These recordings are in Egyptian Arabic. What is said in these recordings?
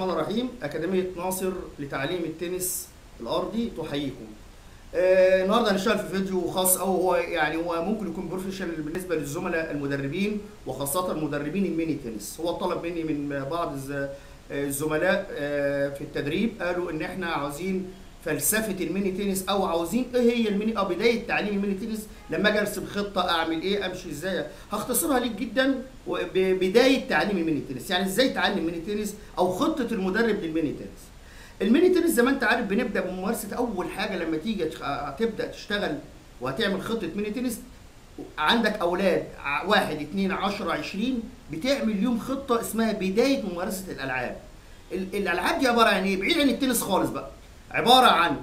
الرحمن الرحيم أكاديمية ناصر لتعليم التنس الأرضي تحييكم. آه، النهارده هنشتغل في فيديو خاص أو هو يعني هو ممكن يكون بروفيشنال بالنسبة للزملاء المدربين وخاصة مدربين الميني تنس. هو طلب مني من بعض الز- الزملاء آه، في التدريب قالوا إن إحنا عاوزين فلسفة الميني تنس أو عاوزين إيه هي الميني أو بداية تعليم الميني تنس لما أجي أرسم خطة أعمل إيه أمشي إزاي هختصرها ليك جدا بداية تعليم الميني تنس يعني إزاي تعلم ميني تنس أو خطة المدرب للميني تنس الميني تنس زي ما انت عارف بنبدا بممارسه اول حاجه لما تيجي تخ- هتبدا تشتغل وهتعمل خطه ميني تنس عندك اولاد ع- واحد اتنين عشرة عشرين بتعمل يوم خطه اسمها بدايه ممارسه الالعاب ال- الالعاب دي عباره عن ايه بعيد عن التنس خالص بقى عباره عن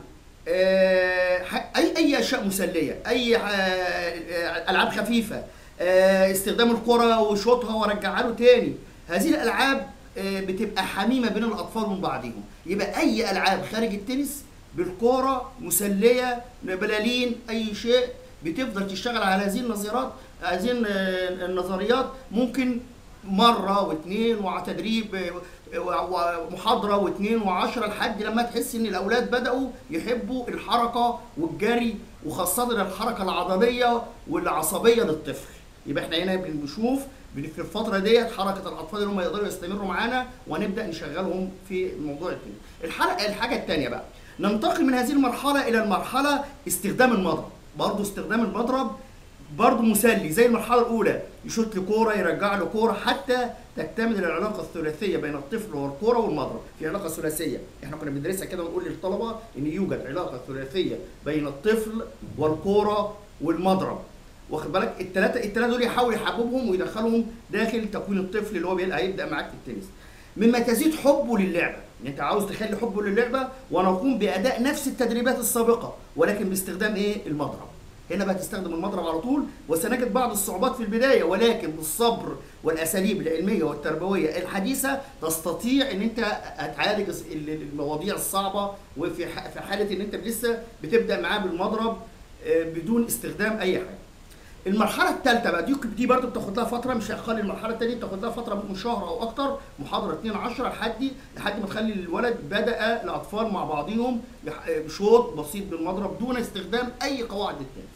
آه، ح- اي اي اشياء مسليه اي آه، آه، العاب خفيفه آه، استخدام الكره وشوطها وارجعها له تاني هذه الالعاب آه، بتبقى حميمه بين الاطفال وبين بعضهم يبقى اي العاب خارج التنس بالكوره مسليه بلالين اي شيء بتفضل تشتغل على هذه النظريات هذه ال- النظريات ممكن مره واثنين وتدريب آه، و- ومحاضره واثنين وعشرة لحد لما تحس ان الاولاد بداوا يحبوا الحركه والجري وخاصه الحركه العضليه والعصبيه للطفل يبقى احنا هنا بنشوف بن- في الفتره ديت حركه الاطفال اللي هم يقدروا يستمروا معانا ونبدا نشغلهم في موضوع التاني الحلقه الحاجه الثانيه بقى ننتقل من هذه المرحله الى المرحله استخدام المضرب برضه استخدام المضرب برضه مسلي زي المرحله الاولى يشوط له كوره يرجع له كوره حتى تكتمل العلاقه الثلاثيه بين الطفل والكوره والمضرب في علاقه ثلاثيه احنا كنا بندرسها كده ونقول للطلبه ان يوجد علاقه ثلاثيه بين الطفل والكوره والمضرب واخد بالك الثلاثه الثلاثه دول يحاول يحببهم ويدخلهم داخل تكوين الطفل اللي هو بيبقى هيبدا معاك في التنس مما تزيد حبه للعبه يعني انت عاوز تخلي حبه للعبه ونقوم باداء نفس التدريبات السابقه ولكن باستخدام ايه المضرب هنا بقى تستخدم المضرب على طول وسنجد بعض الصعوبات في البدايه ولكن بالصبر والاساليب العلميه والتربويه الحديثه تستطيع ان انت تعالج ال- المواضيع الصعبه وفي ح- في حاله ان انت لسه بتبدا معاه بالمضرب آه، بدون استخدام اي حاجه المرحله الثالثه بقى دي دي برضه بتاخد لها فتره مش هتخلي المرحله الثانيه بتاخد لها فتره ممكن شهر او اكتر محاضره 2 10 لحد لحد ما تخلي الولد بدا الاطفال مع بعضهم يح- شوط بسيط بالمضرب دون استخدام اي قواعد التنس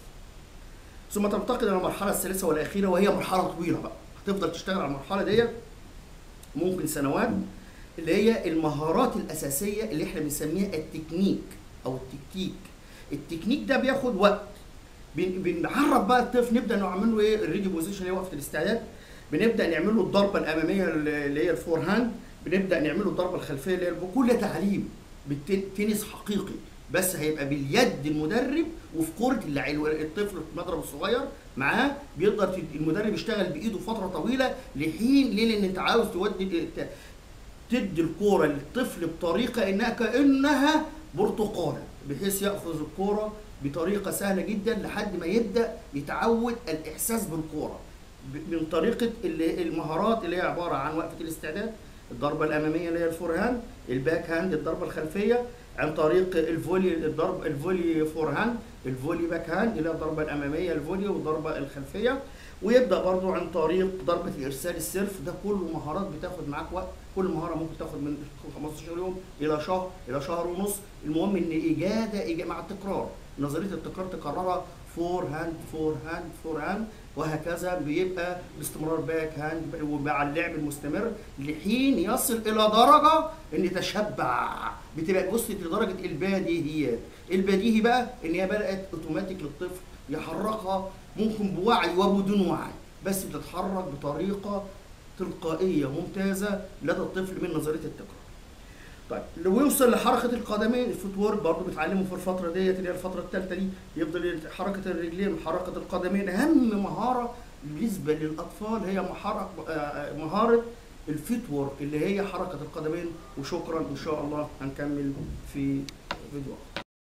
ثم تنتقل الى المرحله الثالثه والاخيره وهي مرحله طويله بقى هتفضل تشتغل على المرحله ديت ممكن سنوات اللي هي المهارات الاساسيه اللي احنا بنسميها التكنيك او التكتيك التكنيك ده بياخد وقت بن- بنعرف بقى الطفل نبدا نعمل له ايه الريدي بوزيشن اللي هي وقفه الاستعداد بنبدا نعمل له الضربه الاماميه اللي هي الفور هاند بنبدا نعمل له الضربه الخلفيه اللي هي الب- كل تعليم بالتنس حقيقي بس هيبقى باليد المدرب وفي كوره اللعيب الطفل المضرب الصغير معاه بيقدر تد- المدرب يشتغل بايده فتره طويله لحين ليه لان انت عاوز تودي ت- تدي الكوره للطفل بطريقه انها كانها برتقاله بحيث ياخذ الكوره بطريقه سهله جدا لحد ما يبدا يتعود الاحساس بالكوره ب- من طريقه اللي- المهارات اللي هي عباره عن وقفه الاستعداد الضربه الاماميه اللي هي الفور هاند الباك هاند الضربه الخلفيه عن طريق الفولي الضرب الفولي فور هاند الفولي باك هاند اللي هي الضربه الاماميه الفولي والضربه الخلفيه ويبدا برضو عن طريق ضربه الارسال السيرف ده كله مهارات بتاخد معاك وقت كل مهاره ممكن تاخد من 15 يوم الى شهر الى شهر ونص المهم ان اجاده إجادة مع التكرار نظريه التكرار تكررها فور هاند فور هاند فور هاند وهكذا بيبقى باستمرار باك هاند ومع اللعب المستمر لحين يصل الى درجه ان تشبع بتبقى وصلت لدرجه البديهيات البديهي بقى ان هي بدات اوتوماتيك للطفل يحركها ممكن بوعي وبدون وعي بس بتتحرك بطريقه تلقائيه ممتازه لدى الطفل من نظريه التكرار طيب لو يوصل لحركه القدمين الفوت وورك برضه بتعلمه في الفتره ديت اللي هي الفتره الثالثه دي يفضل حركه الرجلين وحركه القدمين اهم مهاره بالنسبه للاطفال هي مهاره آه، مهاره الفيت وورك اللي هي حركه القدمين وشكرا ان شاء الله هنكمل في فيديو آخر.